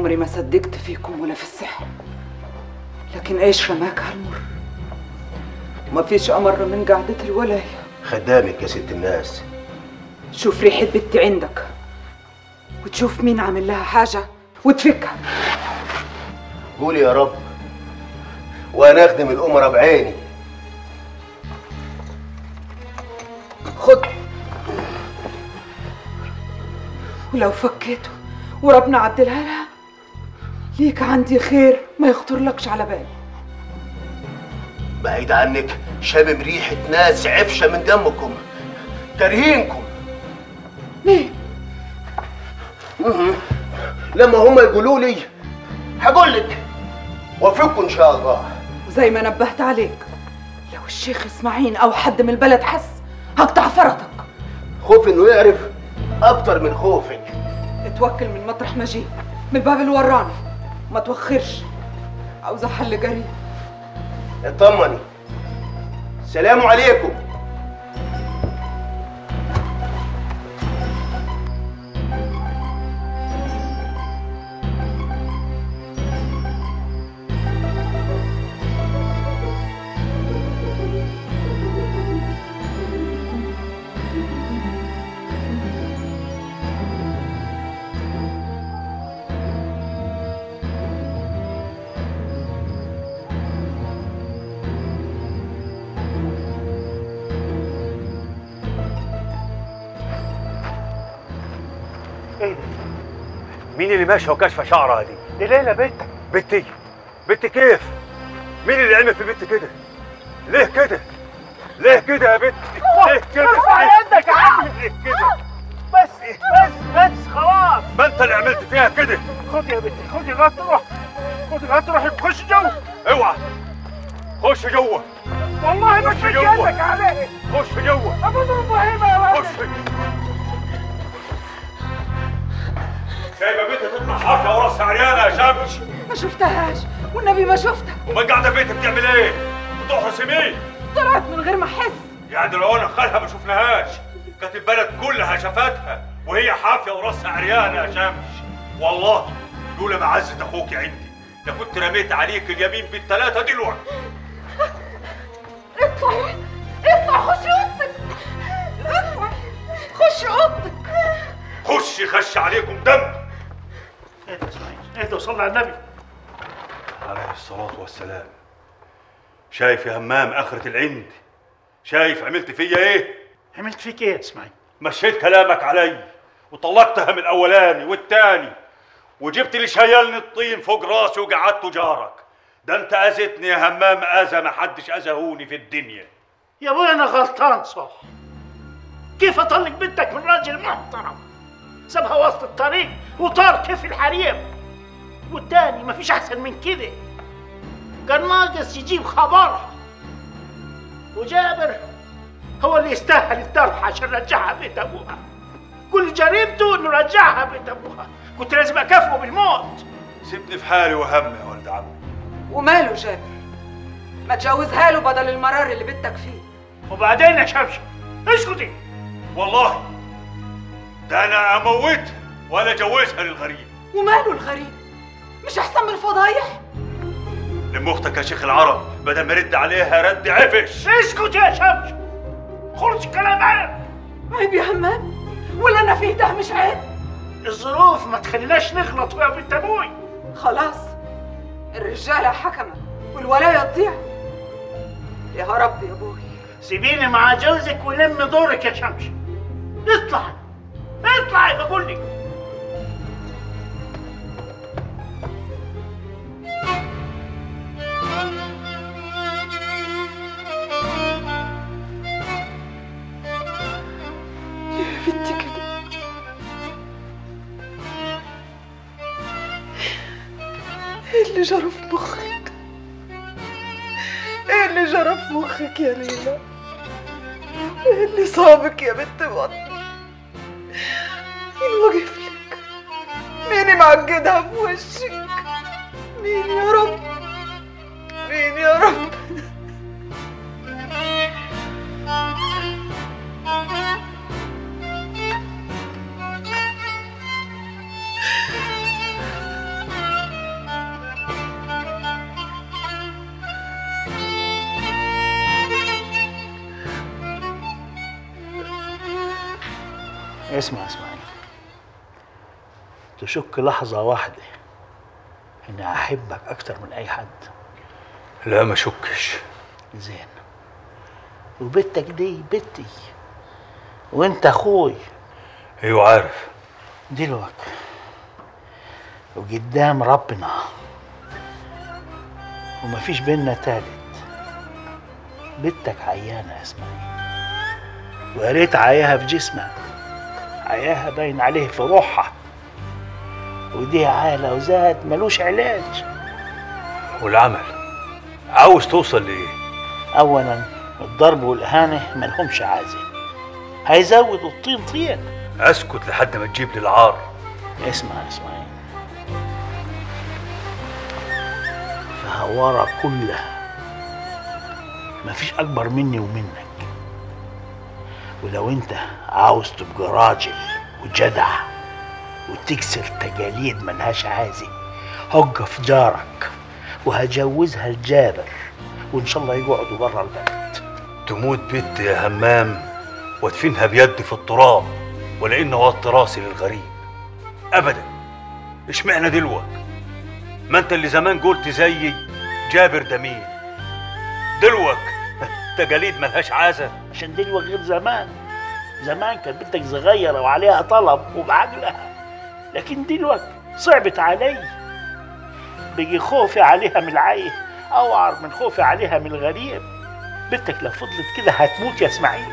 عمري ما صدقت فيكم ولا في السحر لكن ايش رماك هالمر ما فيش امر من قعدة الولاية خدامك يا ست الناس تشوف ريحة بنتي عندك وتشوف مين عامل لها حاجة وتفكها قولي يا رب وانا اخدم الامراء بعيني خد ولو فكيته وربنا عدلها لها ليك عندي خير ما يخطر لكش على بالي بعيد عنك شامم ريحة ناس عفشة من دمكم كارهينكم مين؟ مهم. لما هم يقولوا لي هقول لك وافقكم ان شاء الله وزي ما نبهت عليك لو الشيخ اسماعيل او حد من البلد حس هقطع فرطك خوف انه يعرف اكتر من خوفك اتوكل من مطرح ما جيت من الباب اللي وراني ما توخرش عاوزة حل قريب اطمني السلام عليكم ايه ده؟ مين اللي ماشيه وكاشفه شعرها دي؟ دي ليلى بنتك بنتي بنتي كيف؟ مين اللي عمل في بنتي كده؟ ليه كده؟ ليه كده يا بنتي؟ ليه كده؟ ارفع يدك يا عم ليه كده؟ بس بس بس خلاص ما انت اللي عملت فيها كده خد يا بنتي خدي لغايه تروح خدي لغايه تروح تخش جوه اوعى خش جوه والله ما خش تشد جوه. يدك عليه خش جوه ابو ابراهيم يا ولد خش سايبه بنتي تطلع حافيه ورا السعريانه يا شمس ما شفتهاش والنبي ما شفتها وما قاعده في بيتي بتعمل ايه؟ بتحرسي مين؟ طلعت من غير ما احس يعني لو انا خالها ما شفناهاش كانت البلد كلها شافتها وهي حافيه وراسها عريانه يا شمس والله لولا معزه اخوك عندي لكنت رميت عليك اليمين بالثلاثه دلوقتي اطلعي اطلع خشي اوضتك اطلع خشي اوضتك خشي خش عليكم دم اهدى اسماعيل اهدى وصلي على النبي عليه الصلاه والسلام شايف يا همام اخره العند شايف عملت فيا ايه عملت فيك ايه يا اسماعيل مشيت كلامك علي وطلقتها من الاولاني والتاني وجبت لي شيلني الطين فوق راسي وقعدت جارك ده انت اذيتني يا همام اذى ما حدش اذاهوني في الدنيا يا ابويا انا غلطان صح كيف اطلق بنتك من راجل محترم سابها وسط الطريق وطار كيف الحريم والتاني مفيش احسن من كده كان ناقص يجيب خبرها وجابر هو اللي يستاهل الذبح عشان رجعها بيت ابوها كل جريمته انه رجعها بيت ابوها كنت لازم اكافئه بالموت سيبني في حالي وهم يا ولد عمي وماله جابر ما تجوزها له بدل المرار اللي بدك فيه وبعدين يا شمشم اسكتي والله ده انا اموتها ولا اجوزها للغريب وماله الغريب مش احسن من الفضايح لم اختك يا شيخ العرب بدل ما رد عليها رد عفش اسكت يا شمشم خلص الكلام عيب عيب يا همام ولا انا فيه ده مش عيب الظروف ما تخليناش نغلط يا بنت ابوي خلاص الرجاله حكمت والولايه تضيع يا رب يا ابوي سيبيني مع جوزك ولم دورك يا شمشم اطلع اطلعي بقول لك يا بنتي كده ايه اللي جرى في مخك ايه اللي جرى في مخك يا ليلى ايه اللي صابك يا بنت بطني مين وقف لك مين معقدها في وشك مين يا رب مين يا رب اسمع اسمعي تشك لحظة واحدة إني أحبك أكتر من أي حد لا ما شكش زين وبنتك دي بنتي وانت اخوي ايوه عارف دلوقتي وقدام ربنا ومفيش بينا تالت بنتك عيانة يا اسماعيل ويا ريت عياها في جسمها عياها باين عليه في روحها ودي عالة وزاد ملوش علاج والعمل عاوز توصل لايه اولا الضرب والاهانة ملهمش عازة هيزودوا الطين طين اسكت لحد ما تجيب لي العار اسمع يا اسماعيل فهوارة كلها مفيش أكبر مني ومنك ولو أنت عاوز تبقى راجل وجدع وتكسر تجاليد ملهاش عازي هوقف جارك وهجوزها لجابر وإن شاء الله يقعدوا برا البلد تموت بنت يا همام وادفنها بيدي في التراب ولان وط راسي للغريب ابدا اشمعنى دلوقت ما انت اللي زمان قلت زيي جابر ده مين دلوقت تجاليد ملهاش عازه عشان دلوقتي غير زمان زمان كانت بنتك صغيرة وعليها طلب وبعقلها لكن دلوقتي صعبت علي بقي خوفي عليها من العيه أوعر من خوفي عليها من الغريب بنتك لو فضلت كده هتموت يا اسماعيل